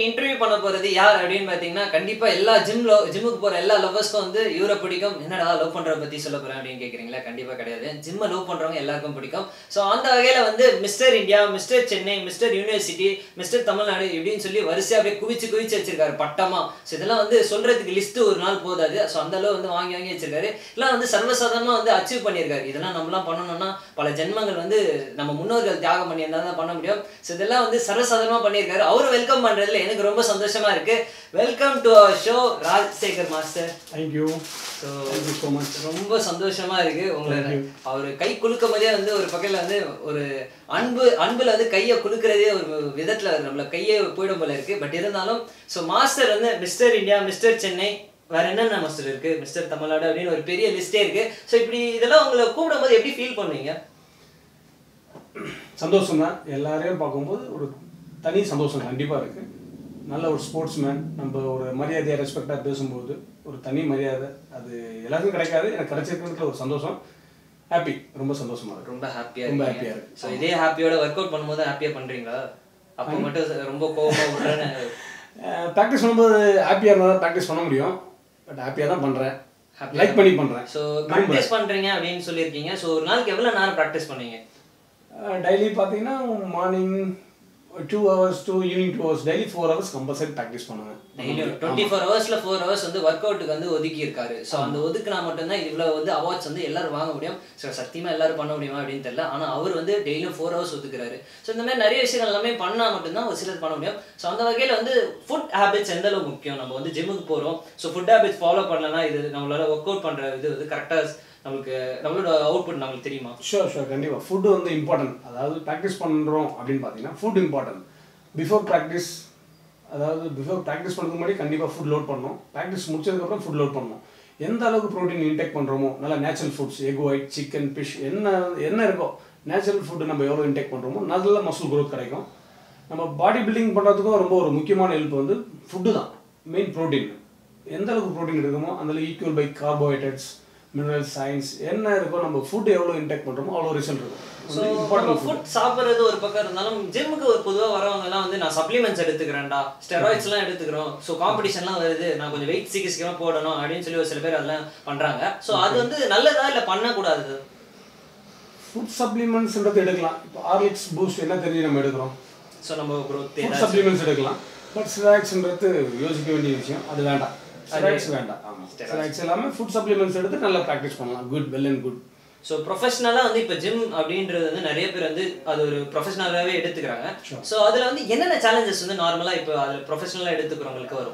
Interview பண்ண போறது யார் அப்படின்னு பாத்தீங்கன்னா கண்டிப்பா எல்லா ஜிம் ஜிம்முக்கு போற எல்லா லவ்வர்ஸ்க்கும் வந்து இவரை பிடிக்கும் என்னடா லவ் பண்றத பத்தி சொல்ல போறேன் அப்படின்னு கேக்குறீங்களா கண்டிப்பா கிடையாது ஜிம்மை லவ் பண்றவங்க எல்லாருக்கும் பிடிக்கும் ஸோ அந்த வகையில வந்து mister India mister Chennai mister university mister Tamil Nadu இப்படின்னு சொல்லி வரிசையா அப்படியே குவிச்சு குவிச்சு வச்சிருக்காரு பட்டமா ஸோ இதெல்லாம் வந்து சொல்றதுக்கு லிஸ்ட் ஒரு நாள் போதாது ஸோ அந்த அளவு வந்து வாங்கி வாங்கி வச்சிருக்காரு எல்லாம் வந்து சர்வசாதாரணமா வந்து அச்சீவ் பண்ணியிருக்காரு இதெல்லாம் நம்மலாம் பண்ணணும்னா பல ஜென்மங்கள் வந்து நம்ம முன்னோர்கள் தியாகம் பண்ணியிருந்தா தான் பண்ண முடியும் ஸோ இதெல்லாம் வந்து சர்வசாதாரணமா பண்ணியிருக்காரு அவர் வெல்கம் பண்றதுல எனக்கு ரொம்ப சந்தோஷமா இருக்கு welcome to our show Rajasekhar master thank you so thank you so much ரொம்ப சந்தோஷமா இருக்கு உங்களை அவர் கை குலுக்க போதே வந்து ஒரு பக்கத்துல வந்து ஒரு அன்பு அன்புல வந்து கையை குலுக்கிறதே ஒரு விதத்துல நம்மள கையே போயிடும் போல இருக்கு பட் இருந்தாலும் ஸோ மாஸ்டர் வந்து மிஸ்டர் இந்தியா மிஸ்டர் சென்னை வேற என்னென்ன மாஸ்டர் இருக்கு மிஸ்டர் தமிழ்நாடு அப்படின்னு ஒரு பெரிய லிஸ்டே இருக்கு ஸோ இப்படி இதெல்லாம் உங்களை கூப்பிடும்போது எப்படி ஃபீல் பண்ணுவீங்க சந்தோஷம் தான் எல்லாரையும் பார்க்கும்போது ஒரு தனி சந்தோஷம் கண்டிப்பாக இருக்குது நல்ல ஒரு ஸ்போர்ட்ஸ்மேன் நம்ம ஒரு மரியாதையாக ரெஸ்பெக்டாக பேசும்போது ஒரு தனி மரியாதை அது எல்லாருக்கும் கிடைக்காது எனக்கு கிடைச்சிருக்கிறதுல ஒரு சந்தோஷம் ஹாப்பி ரொம்ப சந்தோஷமா இருக்கு ரொம்ப ஹாப்பியா ரொம்ப இருக்கு happy-ஆ இருக்கு. ஸோ இதே ஹாப்பியோட ஒர்க் அவுட் பண்ணும்போது ஹாப்பியா பண்றீங்களா அப்போ மட்டும் ரொம்ப கோவமா விடுறேன்னு ப்ராக்டிஸ் பண்ணும்போது ஹாப்பியாக இருந்தால் தான் ப்ராக்டிஸ் பண்ண முடியும் பட் ஹாப்பியாக தான் பண்ணுறேன் லைக் பண்ணி பண்ணுறேன் ஸோ ப்ராக்டிஸ் பண்றீங்க அப்படின்னு சொல்லியிருக்கீங்க ஸோ ஒரு நாளைக்கு எவ்வளவு நேரம் ப்ராக்டிஸ் பண்ணீங்க டெய்லி பார்த்தீங்கன்னா morning two hours two evening two hours daily four hours compulsory practice பண்ணுவேன் டெய்லியும் டுவெண்ட்டி ஃபோர் ஹவர்ஸ்ல ஃபோர் ஹவர்ஸ் வந்து ஒர்க் அவுட்டுக்கு வந்து ஒதுக்கி இருக்காரு ஸோ அந்த ஒதுக்குனா மட்டும்தான் இவ்வளவு வந்து அவார்ட்ஸ் வந்து எல்லாரும் வாங்க முடியும் ஸோ சத்தியமா எல்லாரும் பண்ண முடியுமா அப்படின்னு தெரியல ஆனா அவர் வந்து டெய்லியும் ஃபோர் ஹவர்ஸ் ஒதுக்குறாரு ஸோ இந்த மாதிரி நிறைய விஷயங்கள் எல்லாமே பண்ணா மட்டும்தான் ஒரு சிலர் பண்ண முடியும் ஸோ அந்த வகையில வந்து ஃபுட் ஹேபிட்ஸ் எந்த அளவுக்கு முக்கியம் நம்ம வந்து ஜிம்முக்கு போறோம் ஸோ ஃபுட் ஹேபிட்ஸ் ஃபாலோ பண்ணலன்னா இது நம்மளால ஒர்க் அவுட் பண்ற இது வந்து கரெக்டா நம்மளுக்கு நம்மளோட அவுட்புட் நம்மளுக்கு தெரியுமா ஷோர் ஷோர் கண்டிப்பாக ஃபுட்டு வந்து இம்பார்ட்டன்ட் அதாவது ப்ராக்டிஸ் பண்ணுறோம் அப்படின்னு பார்த்தீங்கன்னா ஃபுட் இம்பார்ட்டன்ட் பிஃபோர் ப்ராக்டிஸ் அதாவது பிஃபோர் ப்ராக்டிஸ் பண்ணுறதுக்கு முன்னாடி கண்டிப்பாக ஃபுட் லோட் பண்ணணும் ப்ராக்டிஸ் முடிச்சதுக்கப்புறம் ஃபுட் லோட் பண்ணணும் எந்த அளவுக்கு ப்ரோட்டீன் இன்டேக் பண்ணுறோமோ நல்லா natural foods egg white chicken fish என்ன என்ன இருக்கோ நேச்சுரல் ஃபுட்டு நம்ம எவ்வளோ இன்டேக் பண்ணுறோமோ நல்ல மசில் growth கிடைக்கும் நம்ம பாடி பில்டிங் பண்ணுறதுக்கும் ரொம்ப ஒரு முக்கியமான ஹெல்ப் வந்து ஃபுட்டு தான் மெயின் ப்ரோட்டீன் எந்த அளவுக்கு ப்ரோட்டீன் இருக்குமோ அந்த அளவுக்கு equal by carbohydrates mineral science என்ன இருக்கோ நம்ம ஃபுட் எவ்வளோ இன்டேக் பண்ணுறோமோ அவ்வளோ ரிசல்ட் இருக்கும் ஸோ வந்து நம்ம இம்பார்ட்டன்ட் ஃபுட் ஃபுட் சாப்பிட்றது ஒரு பக்கம் இருந்தாலும் ஜிம்முக்கு ஒரு பொதுவாக வரவங்க எல்லாம் வந்து நான் சப்ளிமெண்ட்ஸ் எடுத்துக்கிறேன்டா ஸ்டெராய்ட்ஸ் எல்லாம் எடுத்துக்கிறோம் ஸோ காம்படிஷன்லாம் வருது நான் கொஞ்சம் வெயிட் சீக்கிரம் சீக்கிரமா போடணும் அப்படின்னு சொல்லி ஒரு சில பேர் அதெல்லாம் பண்றாங்க ஸோ அது வந்து நல்லதா இல்லை பண்ணக்கூடாது ஃபுட் சப்ளிமெண்ட்ஸ்ன்றது எடுக்கலாம் இப்போ ஹார்லிக்ஸ் பூஸ்ட் என்ன தெரிஞ்சு நம்ம எடுக்கிறோம் ஸோ நம்ம growth ஃபுட் ஏதாச்சும் சப்ளிமெண்ட்ஸ் எடுக்கலாம் பட் ஸ்டாக்ஸ்ன்றது யோசிக்க வேண்டிய விஷயம் அது வேண்டாம் ஸ்டாக்ஸ் வேண்டாம் ஆமாம் ஸ்டாக்ஸ் எல்லாமே ஃபுட் சப்ளிமெண்ட்ஸ் எடுத்து நல்லா ப்ராக்டிஸ் பண்ணலாம் good well and good so ப்ரொஃபஷனலாக வந்து இப்போ ஜிம் அப்படின்றது வந்து நிறைய பேர் வந்து அது ஒரு ப்ரொஃபஷனலாகவே எடுத்துக்கிறாங்க ஸோ அதில் வந்து என்னென்ன சேலஞ்சஸ் வந்து நார்மலாக இப்போ அதில் ப்ரொஃபஷனலாக எடுத்துக்கிறவங்களுக்கு வரும்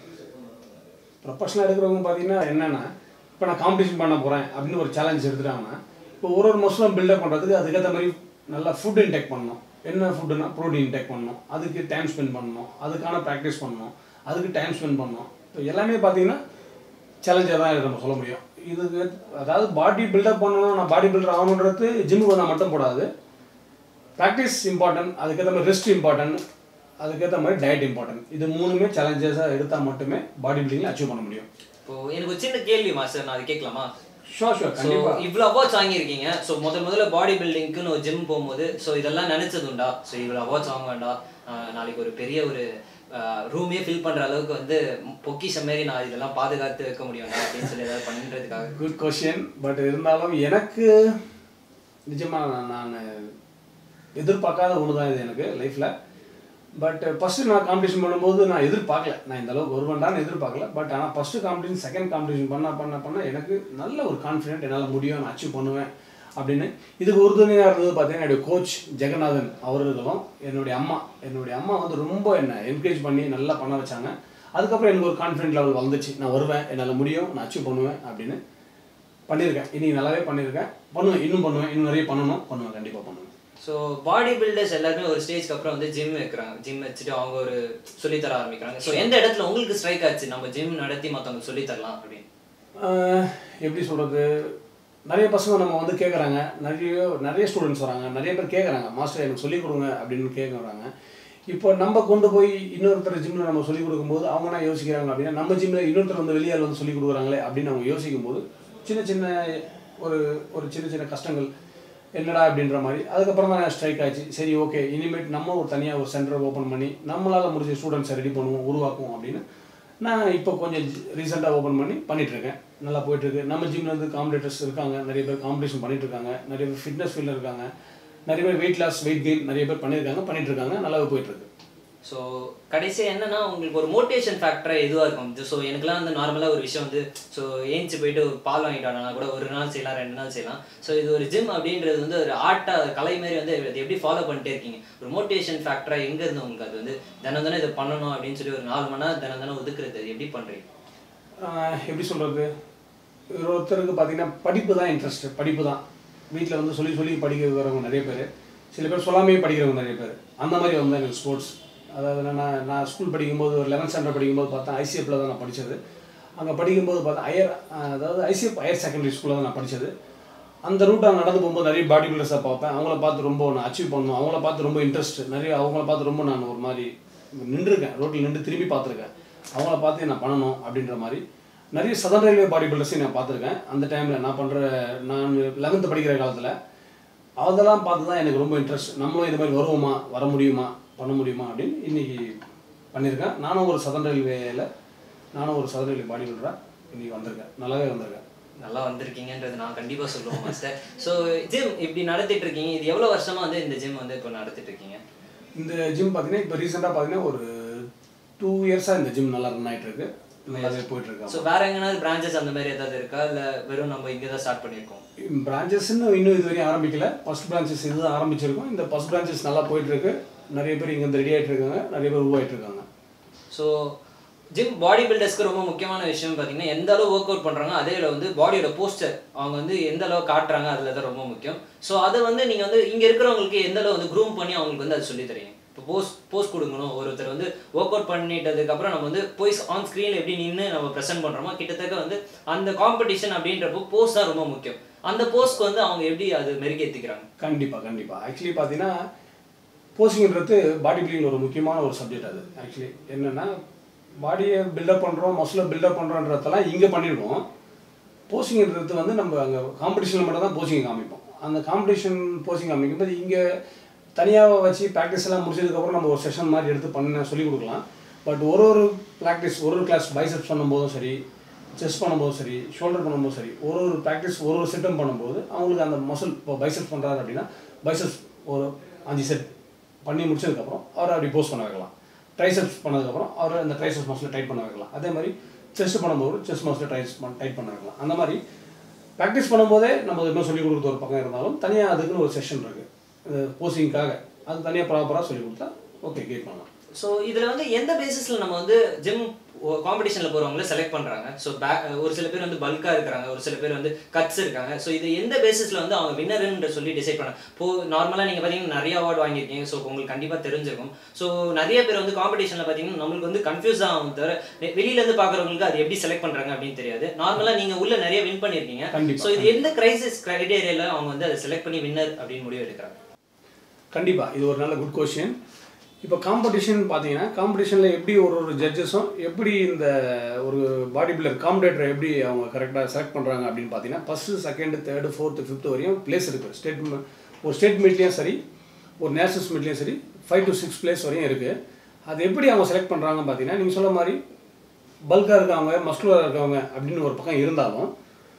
ப்ரொஃபஷனல் எடுக்கிறவங்க பார்த்தீங்கன்னா என்னென்னா இப்போ நான் காம்படிஷன் பண்ண போகிறேன் அப்படின்னு ஒரு சேலஞ்ச் எடுத்துட்டாங்கன்னா இப்போ ஒரு ஒரு மசிலும் பில்டப் பண்ணுறதுக்கு அதுக்கேற்ற மாதிரி நல்லா ஃபுட் இன்டேக் பண்ணணும் என்ன ஃபுட்டுனா ப்ரோட்டீன் இன்டேக் பண்ணணும் அதுக்கு டைம் ஸ்பெண்ட் பண்ணணும் அதுக்கான ப்ராக்டிஸ் பண்ணணும் அதுக்கு டைம் ஸ்பெண்ட் பண்ணணும் இப்போ எல்லாமே பார்த்தீங்கன்னா சேலஞ்சாக தான் இதை நம்ம சொல்ல முடியும் இதுக்கு அதாவது பாடி பில்டப் பண்ணணும் நான் பாடி பில்டர் ஆகணுன்றது ஜிம்முக்கு வந்தால் மட்டும் போடாது ப்ராக்டிஸ் இம்பார்ட்டன்ட் அதுக்கேற்ற மாதிரி ரெஸ்ட் இம்பார்ட்டன்ட் அதுக்கேற்ற மாதிரி டயட் இம்பார்ட்டன்ட் இது மூணுமே சேலஞ்சஸாக எடுத்தால் மட்டுமே பாடி பில்டிங்கில் அச்சீவ் பண்ண முடியும் இப்போ எனக்கு ஒரு சின்ன கேள்வி மாஸ்டர் நான் அது கேட்கலாமா ஷோர் ஷோர் ஸோ கண்டிப்பாக இவ்வளோ அவார்ட்ஸ் வாங்கியிருக்கீங்க ஸோ முதல் முதல்ல பாடி பில்டிங்க்குன்னு ஒரு ஜிம் போகும்போது ஸோ இதெல்லாம் நினைச்சது உண்டா ஸோ இவ்வளோ அவார்ட்ஸ் வாங்க வேண்டாம் ஆஹ் நாளைக்கு ஒரு பெரிய ஒரு ரூமே ஃபில் பண்ற அளவுக்கு வந்து பொக்கிஷம் மாரி நான் இதெல்லாம் பாதுகாத்து வைக்க முடியும் அப்படின்னு சொல்லி ஏதாவது பண்ணுறதுக்காக குட் கொஷின் பட் இருந்தாலும் எனக்கு நிஜமாக நான் நான் எதிர்பார்க்காத ஒன்று தான் இது எனக்கு லைஃப்பில் பட் ஃபஸ்ட்டு நான் காம்படிஷன் பண்ணும்போது நான் எதிர்பார்க்கல நான் இந்த அளவுக்கு வருவேன்டான்னு எதிர்பார்க்கல பட் ஆனால் ஃபஸ்ட்டு காம்படிஷன் செகண்ட் காம்படிஷன் பண்ண பண்ண பண்ண எனக்கு நல்ல ஒரு கான்ஃபிடென்ட் என்னால் முடியும் நான் அச்சீவ் பண்ணுவேன் அப்படின்னு இதுக்கு உறுதுணையாக இருந்தது பார்த்தீங்கன்னா என்னுடைய கோச் ஜெகநாதன் அவர்களும் என்னுடைய அம்மா என்னுடைய அம்மா வந்து ரொம்ப என்னை என்கரேஜ் பண்ணி நல்லா பண்ண வச்சாங்க அதுக்கப்புறம் எனக்கு ஒரு கான்ஃபிடென்ட் லெவல் வந்துச்சு நான் வருவேன் என்னால் முடியும் நான் அச்சீவ் பண்ணுவேன் அப்படின்னு பண்ணியிருக்கேன் இன்னைக்கு நல்லாவே பண்ணியிருக்கேன் பண்ணுவேன் இன்னும் பண்ணுவேன் இன்னும் நிறைய பண்ணணும் பண்ணுவேன் கண்டிப்பாக பண்ணுவேன் ஸோ பாடி பில்டர்ஸ் எல்லாருமே ஒரு ஸ்டேஜ்க்கு அப்புறம் வந்து ஜிம் வைக்கிறாங்க ஜிம் வச்சுட்டு அவங்க ஒரு சொல்லித்தர ஆரம்பிக்கிறாங்க ஸோ எந்த இடத்துல உங்களுக்கு ஸ்ட்ரைக் ஆச்சு நம்ம ஜிம் நடத்தி மற்றவங்க சொல்லித்தரலாம் அப்படின்னு ஆஹ் எப்படி சொல்கிறது நிறைய பசங்க நம்ம வந்து கேட்குறாங்க நிறைய நிறைய ஸ்டூடெண்ட்ஸ் வராங்க நிறைய பேர் கேட்குறாங்க மாஸ்டர் எனக்கு சொல்லிக் கொடுங்க அப்படின்னு கேட்குறாங்க இப்போ நம்ம கொண்டு போய் இன்னொருத்தர் ஜிம்மில் நம்ம சொல்லிக் கொடுக்கும்போது அவங்க என்ன யோசிக்கிறாங்க அப்படின்னா நம்ம ஜிம்மில் இன்னொருத்தர் வந்து வெளியால் வந்து சொல்லிக் கொடுக்குறாங்களே அப்படின்னு அவங்க யோசிக்கும் போது சின்ன சின்ன ஒரு ஒரு சின்ன சின்ன கஷ்டங்கள் என்னடா அப்படின்ற மாதிரி அதுக்கப்புறம் தான் ஸ்ட்ரைக் ஆச்சு சரி ஓகே இனிமேட் நம்ம ஒரு தனியாக ஒரு சென்டர் ஓப்பன் பண்ணி நம்மளால் முடிஞ்ச ஸ்டூடெண்ட்ஸை ரெடி பண்ணுவோம் உருவாக்குவோம் அப்படின்னு நான் இப்போ கொஞ்சம் ரீசெண்டாக ஓப்பன் பண்ணி பண்ணிட்டு இருக்கேன் நல்லா போயிட்டு இருக்கு நம்ம ஜிம்ல இருந்து காம்படிட்டர்ஸ் இருக்காங்க நிறைய பேர் காம்படிஷன் பண்ணிட்டு இருக்காங்க நிறைய பேர் ஃபிட்னஸ் ஃபீல்டில் இருக்காங்க நிறைய பேர் வெயிட் லாஸ் வெயிட் கெயின் நிறைய பேர் பண்ணியிருக்காங்க பண்ணிட்டு இருக்காங்க நல்லாவே போயிட்டு இருக்கு ஸோ கடைசியாக என்னன்னா உங்களுக்கு ஒரு மோட்டிவேஷன் ஃபேக்டராக எதுவாக இருக்கும் ஸோ எனக்குலாம் வந்து நார்மலாக ஒரு விஷயம் வந்து ஸோ ஏஞ்சி போயிட்டு பால் வாங்கிட்டு வரனா கூட ஒரு நாள் செய்யலாம் ரெண்டு நாள் செய்யலாம் ஸோ இது ஒரு ஜிம் அப்படின்றது வந்து ஒரு ஆர்ட்டாக கலை மாதிரி வந்து இது எப்படி ஃபாலோ பண்ணிட்டே இருக்கீங்க ஒரு மோட்டிவேஷன் ஃபேக்டராக எங்கே இருந்து உங்களுக்கு அது வந்து தினம் தினம் இதை பண்ணணும் அப்படின்னு சொல்லி ஒரு நாலு மணி நேரம் தினம் தினம் ஒதுக்குறது அது எப்படி பண்ணுறீங்க ஆஹ் எப்படி சொல்கிறது ஒருத்தருக்கு பார்த்தீங்கன்னா படிப்பு தான் இன்ட்ரெஸ்ட் படிப்பு தான் வீட்டில் வந்து சொல்லி சொல்லி படிக்க வரவங்க நிறைய பேர் சில பேர் சொல்லாமே படிக்கிறவங்க நிறைய பேர் அந்த மாதிரி வந்து எனக்கு ஸ்போர்ட்ஸ் அதாவது நான் நான் ஸ்கூல் படிக்கும்போது ஒரு லெவன்த் ஸ்டாண்டர்ட் படிக்கும்போது பார்த்தா ஐசிஎஃப்ல தான் நான் படித்தது அங்கே படிக்கும்போது பார்த்தா ஹையர் அதாவது ஐசிஎஃப் ஹையர் செகண்டரி ஸ்கூலில் தான் நான் படித்தது அந்த ரூட்டை நடந்து போகும்போது நிறைய பாடி பில்டர்ஸாக பார்ப்பேன் அவங்கள பார்த்து ரொம்ப நான் அச்சீவ் பண்ணணும் அவங்கள பார்த்து ரொம்ப இன்ட்ரெஸ்ட் நிறைய அவங்கள பார்த்து ரொம்ப நான் ஒரு மாதிரி நின்றுருக்கேன் ரோட்டில் நின்று திரும்பி பார்த்துருக்கேன் அவங்கள பார்த்து நான் பண்ணணும் அப்படின்ற மாதிரி நிறைய சதன் ரயில்வே பாடி பில்டர்ஸையும் நான் பார்த்துருக்கேன் அந்த டைமில் நான் பண்ணுற நான் லெவன்த்து படிக்கிற காலத்தில் அதெல்லாம் பார்த்து தான் எனக்கு ரொம்ப இன்ட்ரெஸ்ட் நம்மளும் இது மாதிரி வருவோமா வர முடியுமா பண்ண முடியுமா அப்படின்னு இன்னைக்கு பண்ணியிருக்கேன் நானும் ஒரு சதன் ரயில்வேல நானும் ஒரு சதன் ரயில்வே பாடி பில்டராக இன்னைக்கு வந்திருக்கேன் நல்லாவே வந்திருக்கேன் நல்லா வந்திருக்கீங்கன்றது நான் கண்டிப்பா சொல்லுவேன் மாஸ்டர் ஸோ ஜிம் இப்படி நடத்திட்டு இருக்கீங்க இது எவ்வளவு வருஷமா வந்து இந்த ஜிம் வந்து இப்போ நடத்திட்டு இருக்கீங்க இந்த ஜிம் பார்த்தீங்கன்னா இப்போ ரீசெண்டாக பார்த்தீங்கன்னா ஒரு டூ இயர்ஸாக இந்த ஜிம் நல்லா ரன் ஆகிட்டு இருக்கு நல்லாவே போயிட்டு இருக்கு ஸோ வேற எங்கேயாவது பிரான்ச்சஸ் அந்த மாதிரி ஏதாவது இருக்கா இல்ல வெறும் நம்ம இங்கே தான் ஸ்டார்ட் பண்ணியிருக்கோம் பிரான்ச்சஸ்ன்னு இன்னும் இது வரையும் ஆரம்பிக்கல ஃபர்ஸ்ட் பிரான்ச்சஸ் இதுதான் ஆரம்பிச்சிருக்கோம் இந்த ஃபர்ஸ்ட் பிரான்ச்சஸ் நல்லா போயிட்டு இருக்கு நிறைய பேர் இங்கே ரெடி ஆகிட்டு இருக்காங்க நிறைய பேர் உருவாயிட்டு இருக்காங்க ஸோ ஜிம் பாடி பில்டர்ஸ்க்கு ரொம்ப முக்கியமான விஷயம் பார்த்தீங்கன்னா எந்த அளவு ஒர்க் அவுட் பண்ணுறாங்க அதே அளவு வந்து பாடியோட போஸ்டர் அவங்க வந்து எந்த அளவு காட்டுறாங்க அதில் தான் ரொம்ப முக்கியம் ஸோ அதை வந்து நீங்கள் வந்து இங்கே இருக்கிறவங்களுக்கு எந்த அளவு வந்து க்ரூம் பண்ணி அவங்களுக்கு வந்து அது சொல்லித் தரீங்க இப்போ போஸ்ட் போஸ்ட் கொடுக்கணும் ஒருத்தர் வந்து ஒர்க் அவுட் பண்ணிட்டதுக்கப்புறம் நம்ம வந்து போய் ஆன் ஸ்க்ரீனில் எப்படி நின்று நம்ம ப்ரெசென்ட் பண்ணுறோமோ கிட்டத்தட்ட வந்து அந்த காம்படிஷன் அப்படின்றப்போ போஸ்ட் தான் ரொம்ப முக்கியம் அந்த போஸ்ட்க்கு வந்து அவங்க எப்படி அது மெருகேற்றிக்கிறாங்க கண்டிப்பாக கண்டிப்பாக ஆக்சுவலி பார்த்தீங்கன்னா போசிங்கிறது பாடி பில்டிங் ஒரு முக்கியமான ஒரு சப்ஜெக்ட் அது ஆக்சுவலி என்னென்னா பாடியை பில்டப் பண்ணுறோம் மசிலை பில்டப் பண்ணுறோன்றதெல்லாம் இங்கே பண்ணிடுவோம் போசிங்கிறது வந்து நம்ம அங்கே காம்படிஷனில் மட்டும் தான் போசிங் காமிப்போம் அந்த காம்படிஷன் போசிங் காமிக்கும்போது இங்கே தனியாக வச்சு ப்ராக்டிஸ் எல்லாம் முடிச்சதுக்கப்புறம் நம்ம ஒரு செஷன் மாதிரி எடுத்து பண்ண சொல்லி கொடுக்கலாம் பட் ஒரு ஒரு ப்ராக்டிஸ் ஒரு ஒரு கிளாஸ் பைசப்ஸ் பண்ணும்போதும் சரி செஸ் பண்ணும்போதும் சரி ஷோல்டர் பண்ணும்போதும் சரி ஒரு ஒரு ப்ராக்டிஸ் ஒரு ஒரு செட்டும் பண்ணும்போது அவங்களுக்கு அந்த மசில் இப்போ பைசப்ஸ் பண்ணுறாரு அப்படின்னா பைசப்ஸ் ஒரு அஞ்சு செட் பண்ணி முடிச்சதுக்கப்புறம் அவரை அப்படி போஸ்ட் பண்ண வைக்கலாம் ட்ரைசப்ஸ் பண்ணதுக்கப்புறம் அவரை அந்த ட்ரைசப்ஸ் மசில் டைட் பண்ண வைக்கலாம் அதே மாதிரி செஸ்ட் பண்ணும்போது செஸ் மசில் டைஸ் டைட் பண்ண வைக்கலாம் அந்த மாதிரி ப்ராக்டிஸ் பண்ணும்போதே நம்ம இன்னும் சொல்லிக் கொடுக்குறது ஒரு பக்கம் இருந்தாலும் தனியாக அதுக்குன்னு ஒரு செஷன் இருக்குது போசிங்காக அது தனியாக ப்ராப்பராக சொல்லி கொடுத்தா ஓகே கெயிட் பண்ணலாம் ஸோ இதில் வந்து எந்த பேசிஸில் நம்ம வந்து ஜிம் காம்படிஷனில் போகிறவங்கள செலக்ட் பண்ணுறாங்க ஸோ பேக் ஒரு சில பேர் வந்து பல்காக இருக்கிறாங்க ஒரு சில பேர் வந்து கட்ஸ் இருக்காங்க ஸோ இது எந்த பேசிஸில் வந்து அவங்க வின்னருன்ற சொல்லி டிசைட் பண்ண இப்போ நார்மலாக நீங்கள் பார்த்தீங்கன்னா நிறைய அவார்டு வாங்கியிருக்கீங்க ஸோ உங்களுக்கு கண்டிப்பாக தெரிஞ்சிருக்கும் ஸோ நிறைய பேர் வந்து காம்படிஷனில் பார்த்தீங்கன்னா நம்மளுக்கு வந்து கன்ஃபியூஸ் ஆகும் தவிர வெ- வெளியிலேருந்து பார்க்குறவங்களுக்கு அது எப்படி செலக்ட் பண்ணுறாங்க அப்படின்னு தெரியாது நார்மலாக நீங்கள் உள்ள நிறைய வின் பண்ணியிருக்கீங்க கண்டிப்பா. ஸோ இது எந்த கிரைசிஸ் கிரைடீரியாவில் அவங்க வந்து அதை செலக்ட் பண்ணி வின்னர் அப்படின்னு முடிவு எடுக்கிறாங்க கண்டிப்பாக இது ஒரு நல்ல குட் கொஷின் இப்போ காம்படிஷன் பார்த்தீங்கன்னா காம்படிஷனில் எப்படி ஒரு ஒரு ஜட்ஜஸும் எப்படி இந்த ஒரு பாடி பில்டர் காம்படேட்டரை எப்படி அவங்க கரெக்டாக செலக்ட் பண்ணுறாங்க அப்படின்னு பார்த்தீங்கன்னா first second third fourth fifth வரையும் பிளேஸ் இருக்குது ஸ்டேட் ஒரு ஸ்டேட் மீட்லேயும் சரி ஒரு நேஷனல்ஸ் மீட்லேயும் சரி ஃபைவ் டு சிக்ஸ் பிளேஸ் வரையும் இருக்குது அது எப்படி அவங்க செலக்ட் பண்ணுறாங்க பார்த்தீங்கன்னா நீங்கள் சொல்ல மாதிரி பல்காக இருக்கவங்க மஸ்குலராக இருக்கவங்க அப்படின்னு ஒரு பக்கம் இருந்தாலும்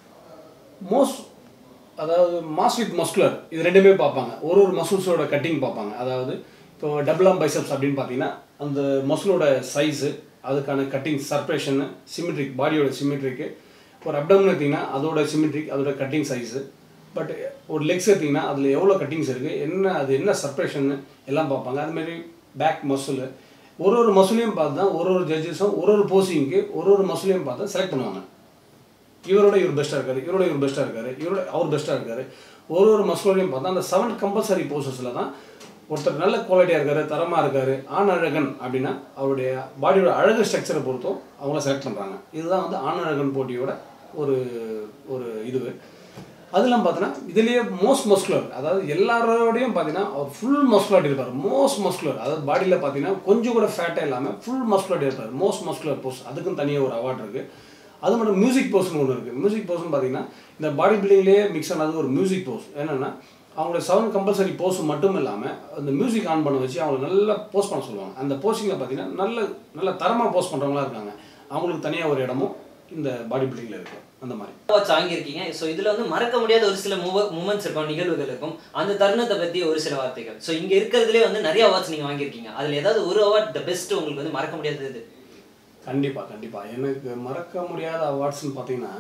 மோஸ்ட் அதாவது மாஸ் வித் மஸ்குலர் இது ரெண்டுமே பார்ப்பாங்க ஒரு ஒரு மசில்ஸோட கட்டிங் பார்ப்பாங்க அதாவது இப்போ டபுளாம் பைசப்ஸ் அப்படின்னு பார்த்தீங்கன்னா அந்த மசிலோட சைஸு அதுக்கான கட்டிங் சர்ப்ரேஷனு சிமெட்ரிக் பாடியோட சிமெட்ரிக்கு ஒரு அப்டமன் எடுத்திங்கன்னா அதோட சிமெட்ரிக் அதோட கட்டிங் சைஸு பட் ஒரு லெக்ஸ் எடுத்திங்கன்னா அதில் எவ்வளோ கட்டிங்ஸ் இருக்குது என்ன அது என்ன சர்ப்ரேஷன் எல்லாம் பார்ப்பாங்க அதுமாரி பேக் மசில் ஒரு ஒரு மசிலையும் பார்த்து தான் ஒரு ஒரு ஜட்ஜஸும் ஒரு ஒரு போசிங்க்கு ஒரு ஒரு மசிலையும் பார்த்து செலக்ட் பண்ணுவாங்க இவரோட இவர் பெஸ்ட்டாக இருக்காரு இவரோட இவர் பெஸ்ட்டாக இருக்காரு இவரோட அவர் பெஸ்ட்டாக இருக்காரு ஒரு ஒரு மஸ்குலரையும் பார்த்தா அந்த செவன் கம்பல்சரி போசஸில் தான் ஒருத்தர் நல்ல குவாலிட்டியாக இருக்காரு தரமாக இருக்காரு ஆண் அழகன் அப்படின்னா அவருடைய பாடியோட அழகு ஸ்ட்ரக்சரை பொறுத்தும் அவங்கள செலக்ட் பண்ணுறாங்க இதுதான் வந்து ஆண் அழகன் போட்டியோட ஒரு ஒரு இது அதெல்லாம் பார்த்தீங்கன்னா இதுலேயே மோஸ்ட் மஸ்குலர் அதாவது எல்லாரோடையும் பார்த்தீங்கன்னா அவர் ஃபுல் மஸ்குலாரிட்டி இருப்பார் மோஸ்ட் மஸ்குலர் அதாவது பாடியில் பார்த்தீங்கன்னா கொஞ்சம் கூட ஃபேட்டாக இல்லாமல் ஃபுல் மஸ்குலாரிட்டி இருப்பார் மோஸ்ட் மஸ்குலர் போஸ் அதுக்கும் தனியாக ஒரு அவார்ட் இருக்குது அது மட்டும் மியூசிக் போஸ்னு ஒன்று இருக்குது மியூசிக் போஸ்னு பார்த்தீங்கன்னா இந்த பாடி பில்டிங்லேயே மிக்ஸ் ஆனது ஒரு மியூசிக் போஸ் என்னென்னா அவங்களோட செவன் கம்பல்சரி போஸ் மட்டும் இல்லாமல் அந்த மியூசிக் ஆன் பண்ண வச்சு அவங்களை நல்லா போஸ்ட் பண்ண சொல்லுவாங்க அந்த போஸ்டிங்கில் பார்த்தீங்கன்னா நல்ல நல்ல தரமாக போஸ்ட் பண்ணுறவங்களா இருக்காங்க அவங்களுக்கு தனியாக ஒரு இடமும் இந்த பாடி பில்டிங்கில் இருக்குது அந்த மாதிரி அவார்ட்ஸ் வாங்கியிருக்கீங்க ஸோ இதுல வந்து மறக்க முடியாத ஒரு சில மூவ மூமெண்ட்ஸ் இருக்கும் நிகழ்வுகள் இருக்கும் அந்த தருணத்தை பத்தி ஒரு சில வார்த்தைகள் ஸோ இங்க இருக்கிறதுலே வந்து நிறைய அவார்ட்ஸ் நீங்க வாங்கியிருக்கீங்க அதுல ஏதாவது ஒரு அவார்ட் த பெஸ்ட் உங்களுக்கு வந்து மறக்க முடியாதது இது கண்டிப்பாக கண்டிப்பாக எனக்கு மறக்க முடியாத அவார்ட்ஸ்னு பார்த்தீங்கன்னா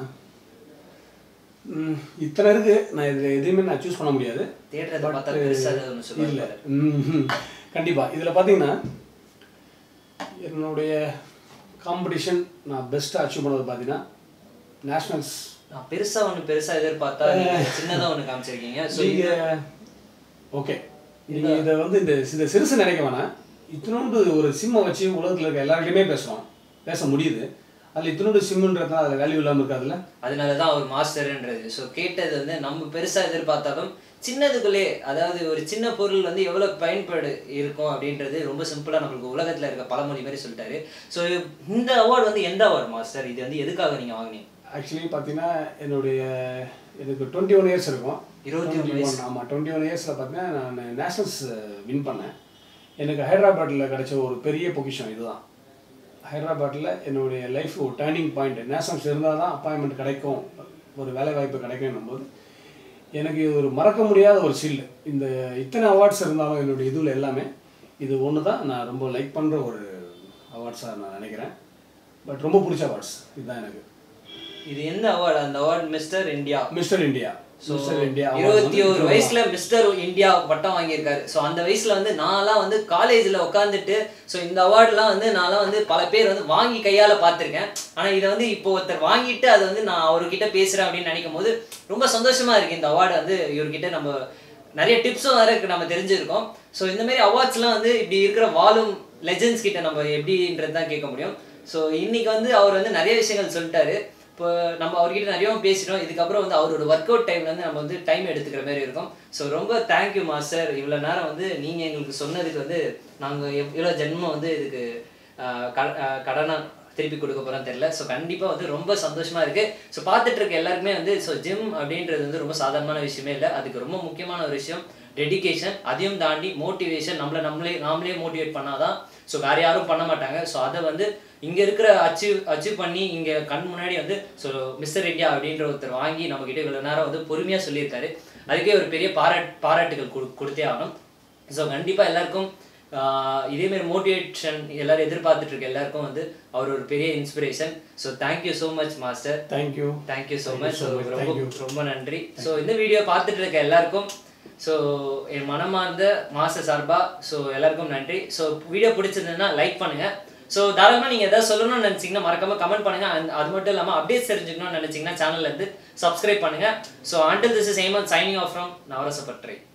ம், இத்தனை இருக்குது நான் இதில் எதுவுமே நான் சூஸ் பண்ண முடியாது தேட்டரை பார்த்தா பெருசா ஏதாவது ஒன்று சொல்லுவாங்க இல்லை கண்டிப்பாக இதில் பார்த்தீங்கன்னா என்னுடைய காம்படிஷன் நான் பெஸ்ட்டாக அச்சீவ் பண்ணது பார்த்தீங்கன்னா நேஷ்னல்ஸ் நான் பெருசா ஒண்ணு பெருசா எதிர்பார்த்தா நீங்க சின்னதா ஒண்ணு காமிச்சிருக்கீங்க ஸோ நீங்கள் ஓகே நீங்கள் இதை வந்து இந்த இந்த சிறுசு நினைக்க வேணாம் இத்தினோண்டு ஒரு சிம்மை வச்சு உலகத்தில் இருக்க எல்லாருக்கிட்டையுமே பேசுகிறோம் பேச முடியுது அதில் இத்தினோண்டு சிம்முன்றதுனால அதில் வேல்யூ இல்லாமல் இருக்காதுல்ல அதனால தான் அவர் மாஸ்டர்ன்றது ஸோ கேட்டது வந்து நம்ம பெருசா எதிர்பார்த்தாலும் சின்னதுக்குள்ளே அதாவது ஒரு சின்ன பொருள் வந்து எவ்வளவு பயன்பாடு இருக்கும் அப்படின்றது ரொம்ப சிம்பிளா நம்மளுக்கு உலகத்துல இருக்க பழமொழி மாதிரி சொல்லிட்டாரு ஸோ இந்த அவார்டு வந்து எந்த அவார்டு மாஸ்டர் இது வந்து எதுக்காக நீங்க வாங்குனீங்க ஆக்சுவலி பார்த்தீங்கன்னா என்னுடைய எனக்கு டுவெண்ட்டி ஒன் இயர்ஸ் இருக்கும் இருபத்தி ஒண்ணு டுவெண்ட்டி ஒன் ஆமாம் டுவெண்ட்டி ஒன் இயர்ஸில் பார்த்தீங்கன்னா நான் நேஷனல்ஸ் வின் பண்ணேன் எனக்கு ஹைதராபாத்தில் கிடைச்ச ஒரு பெரிய பொக்கிஷம் இதுதான் ஹைதராபாத்தில் என்னுடைய லைஃப் ஒரு டேர்னிங் பாயிண்ட் நேஷனல்ஸ் இருந்தால் தான் அப்பாயின்மெண்ட் கிடைக்கும் ஒரு வேலை வாய்ப்பு கிடைக்கும் போது எனக்கு இது ஒரு மறக்க முடியாத ஒரு ஷீல்டு இந்த இத்தனை அவார்ட்ஸ் இருந்தாலும் என்னுடைய இதில் எல்லாமே இது ஒன்று தான் நான் ரொம்ப லைக் பண்ணுற ஒரு அவார்ட்ஸாக நான் நினைக்கிறேன் பட் ரொம்ப பிடிச்ச அவார்ட்ஸ் இதுதான் எனக்கு இது எந்த அவார்டு அந்த award mister India mister India so mister India இருபத்தி ஒரு வயசுல மிஸ்டர் இந்தியா பட்டம் வாங்கியிருக்காரு ஸோ அந்த வயசுல வந்து நான்லாம் வந்து காலேஜ்ல உட்காந்துட்டு ஸோ இந்த அவார்ட்லாம் வந்து நான்லாம் வந்து பல பேர் வந்து வாங்கி கையால பார்த்துருக்கேன் ஆனா இதை வந்து இப்போ ஒருத்தர் வாங்கிட்டு அதை வந்து நான் அவர்கிட்ட பேசுறேன் அப்படின்னு நினைக்கும் போது ரொம்ப சந்தோஷமா இருக்கு இந்த அவார்டு வந்து இவர்கிட்ட நம்ம நிறைய டிப்ஸும் வேற இருக்கு நம்ம தெரிஞ்சிருக்கோம் ஸோ இந்த மாதிரி அவார்ட்ஸ்லாம் வந்து இப்படி இருக்கிற வாழும் லெஜெண்ட்ஸ் கிட்ட நம்ம எப்படின்றது தான் கேட்க முடியும் ஸோ இன்னைக்கு வந்து அவர் வந்து நிறைய விஷயங்கள் சொல்லிட்டாரு இப்போ நம்ம அவர்கிட்ட நிறையவும் பேசிட்டோம் இதுக்கப்புறம் வந்து அவரோட ஒர்க் அவுட் டைம்ல வந்து நம்ம வந்து டைம் எடுத்துக்கிற மாதிரி இருக்கும் ஸோ ரொம்ப தேங்க்யூ மாஸ்டர் இவ்வளோ நேரம் வந்து நீங்கள் எங்களுக்கு சொன்னதுக்கு வந்து நாங்கள் எவ்வளோ ஜென்மம் வந்து இதுக்கு ஆஹ், க- ஆஹ், கடனா திருப்பி கொடுக்க போகிறோம் தெரியல ஸோ கண்டிப்பாக வந்து ரொம்ப சந்தோஷமா இருக்கு ஸோ பார்த்துட்டு இருக்க எல்லாருக்குமே வந்து ஸோ ஜிம் அப்படின்றது வந்து ரொம்ப சாதாரணமான விஷயமே இல்லை அதுக்கு ரொம்ப முக்கியமான ஒரு விஷயம் டெடிகேஷன் அதையும் தாண்டி மோட்டிவேஷன் நம்மளை நம்மளே நாமளே மோட்டிவேட் பண்ணாதான் ஸோ வேற யாரும் பண்ண மாட்டாங்க ஸோ அதை வந்து இங்க இருக்கிற அச்சீவ் அச்சீவ் பண்ணி இங்க கண் முன்னாடி வந்து ஸோ மிஸ்டர் இந்தியா அப்படின்ற ஒருத்தர் வாங்கி நம்ம கிட்ட இவ்வளவு நேரம் வந்து பொறுமையா சொல்லியிருக்காரு அதுக்கே ஒரு பெரிய பாராட் பாராட்டுகள் கொடு கொடுத்தே ஆகணும் ஸோ கண்டிப்பா எல்லாருக்கும் ஆஹ் இதே மாதிரி மோட்டிவேஷன் எல்லாரும் எதிர்பார்த்துட்டு இருக்க எல்லாருக்கும் வந்து அவர் ஒரு பெரிய inspiration so thank you so much master thank you thank you so Thank you much so much. ரொம்ப Thank you. ரொம்ப நன்றி ஸோ இந்த வீடியோ பார்த்துட்டு இருக்க எல்லாருக்கும் ஸோ என் மனமார்ந்த மாச சார்பா ஸோ எல்லாருக்கும் நன்றி ஸோ வீடியோ பிடிச்சிருந்ததுன்னா லைக் பண்ணுங்க ஸோ தாராளமாக நீங்கள் எதாவது சொல்லணும்னு நினச்சிங்கன்னா மறக்காம கமெண்ட் பண்ணுங்க and அது மட்டும் இல்லாமல் அப்டேட்ஸ் தெரிஞ்சுக்கணும்னு நினச்சிங்கன்னா சேனல்ல இருந்து சப்ஸ்கிரைப் பண்ணுங்க so until this is Aman signing off from நவரசப்பற்றை